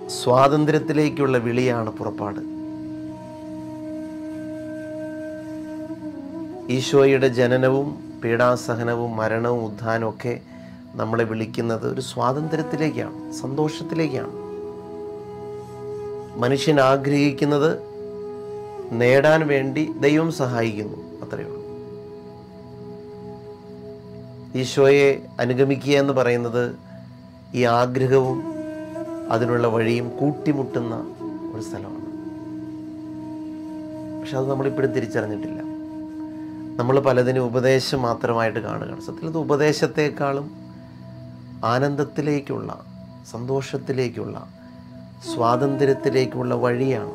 സ്വാതന്ത്ര്യത്തിലേക്കുള്ള വിളിയാണ് പുറപ്പാട് ഈശോയുടെ ജനനവും പീഡാസഹനവും മരണവും ഉത്ഥാനവും ഒക്കെ നമ്മളെ വിളിക്കുന്നത് ഒരു സ്വാതന്ത്ര്യത്തിലേക്കാണ് സന്തോഷത്തിലേക്കാണ് മനുഷ്യൻ ആഗ്രഹിക്കുന്നത് നേടാൻ വേണ്ടി ദൈവം സഹായിക്കുന്നു അത്രയേ ഉള്ളൂ ഈശോയെ അനുഗമിക്കുക എന്ന് പറയുന്നത് ഈ ആഗ്രഹവും അതിനുള്ള വഴിയും കൂട്ടിമുട്ടുന്ന ഒരു സ്ഥലമാണ് പക്ഷെ അത് നമ്മളിപ്പോഴും തിരിച്ചറിഞ്ഞിട്ടില്ല നമ്മൾ പലതിനും ഉപദേശം മാത്രമായിട്ട് കാണുകയാണ് സത്യത്തിൽ ഇത് ഉപദേശത്തെക്കാളും ആനന്ദത്തിലേക്കുള്ള സന്തോഷത്തിലേക്കുള്ള സ്വാതന്ത്ര്യത്തിലേക്കുള്ള വഴിയാണ്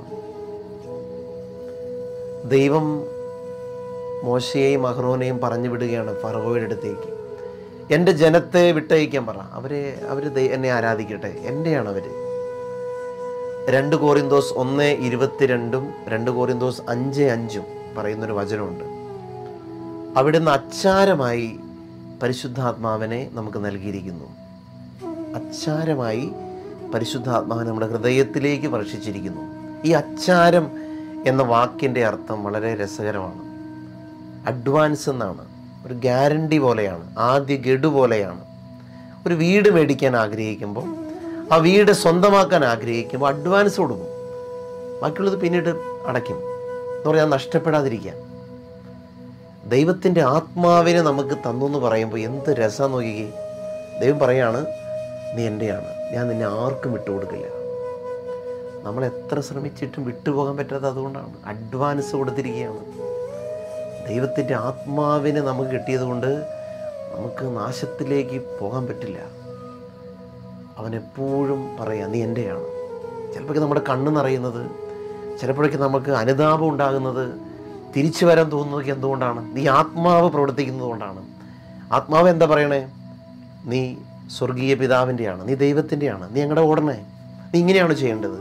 ദൈവം മോശയെയും അഹ്റോനെയും പറഞ്ഞു വിടുകയാണ് ഫറവോയുടെ അടുത്തേക്ക് എൻ്റെ ജനത്തെ വിട്ടയക്കാൻ പറ അവരെ അവർ എന്നെ ആരാധിക്കട്ടെ എൻ്റെയാണ് അവർ രണ്ട് കോറിന്തോസ് ഒന്ന് ഇരുപത്തിരണ്ടും രണ്ട് കോറിന്തോസ് അഞ്ച് അഞ്ചും പറയുന്നൊരു വചനമുണ്ട് അവിടുന്ന് അച്ചാരമായി പരിശുദ്ധാത്മാവിനെ നമുക്ക് നൽകിയിരിക്കുന്നു അച്ചാരമായി പരിശുദ്ധാത്മാവിനെ നമ്മുടെ ഹൃദയത്തിലേക്ക് വർഷിച്ചിരിക്കുന്നു ഈ അച്ചാരം എന്ന വാക്കിൻ്റെ അർത്ഥം വളരെ രസകരമാണ് അഡ്വാൻസ് എന്നാണ് ഒരു ഗ്യാരണ്ടി പോലെയാണ് ആദ്യ ഗഡു പോലെയാണ് ഒരു വീട് മേടിക്കാൻ ആഗ്രഹിക്കുമ്പോൾ ആ വീട് സ്വന്തമാക്കാൻ ആഗ്രഹിക്കുമ്പോൾ അഡ്വാൻസ് കൊടുക്കും ബാക്കിയുള്ളത് പിന്നീട് അടയ്ക്കും എന്ന് പറയാൻ നഷ്ടപ്പെടാതിരിക്കാൻ ദൈവത്തിൻ്റെ ആത്മാവിനെ നമുക്ക് തന്നു എന്ന് പറയുമ്പോൾ എന്ത് രസം നോക്കിക്കേ ദൈവം പറയാണ് നീ എൻ്റെയാണ് ഞാൻ നിന്നെ ആർക്കും വിട്ടുകൊടുക്കില്ല നമ്മൾ എത്ര ശ്രമിച്ചിട്ടും വിട്ടുപോകാൻ പറ്റാത്തത് അതുകൊണ്ടാണ് അഡ്വാൻസ് കൊടുത്തിരിക്കുകയാണ് ദൈവത്തിൻ്റെ ആത്മാവിനെ നമുക്ക് കിട്ടിയത് കൊണ്ട് നമുക്ക് നാശത്തിലേക്ക് പോകാൻ പറ്റില്ല അവൻ എപ്പോഴും പറയാം നീ എൻ്റെയാണ് ചിലപ്പോഴൊക്കെ നമ്മുടെ കണ്ണ് നിറയുന്നത് ചിലപ്പോഴൊക്കെ നമുക്ക് അനുതാപം ഉണ്ടാകുന്നത് തിരിച്ചു വരാൻ തോന്നുന്നതൊക്കെ എന്തുകൊണ്ടാണ് നീ ആത്മാവ് പ്രവർത്തിക്കുന്നത് കൊണ്ടാണ് ആത്മാവ് എന്താ പറയണേ നീ സ്വർഗീയ പിതാവിൻ്റെയാണ് നീ ദൈവത്തിൻ്റെയാണ് നീ ഞങ്ങളുടെ ഓടണേ നീ ഇങ്ങനെയാണ് ചെയ്യേണ്ടത്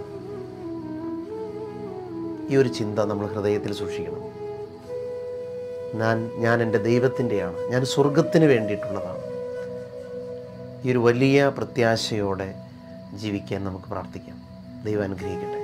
ഈ ഒരു ചിന്ത നമ്മൾ ഹൃദയത്തിൽ സൂക്ഷിക്കണം ഞാൻ ഞാൻ എൻ്റെ ദൈവത്തിൻ്റെയാണ് ഞാൻ സ്വർഗത്തിന് വേണ്ടിയിട്ടുള്ളതാണ് ഈ ഒരു വലിയ പ്രത്യാശയോടെ ജീവിക്കാൻ നമുക്ക് പ്രാർത്ഥിക്കാം ദൈവം അനുഗ്രഹിക്കട്ടെ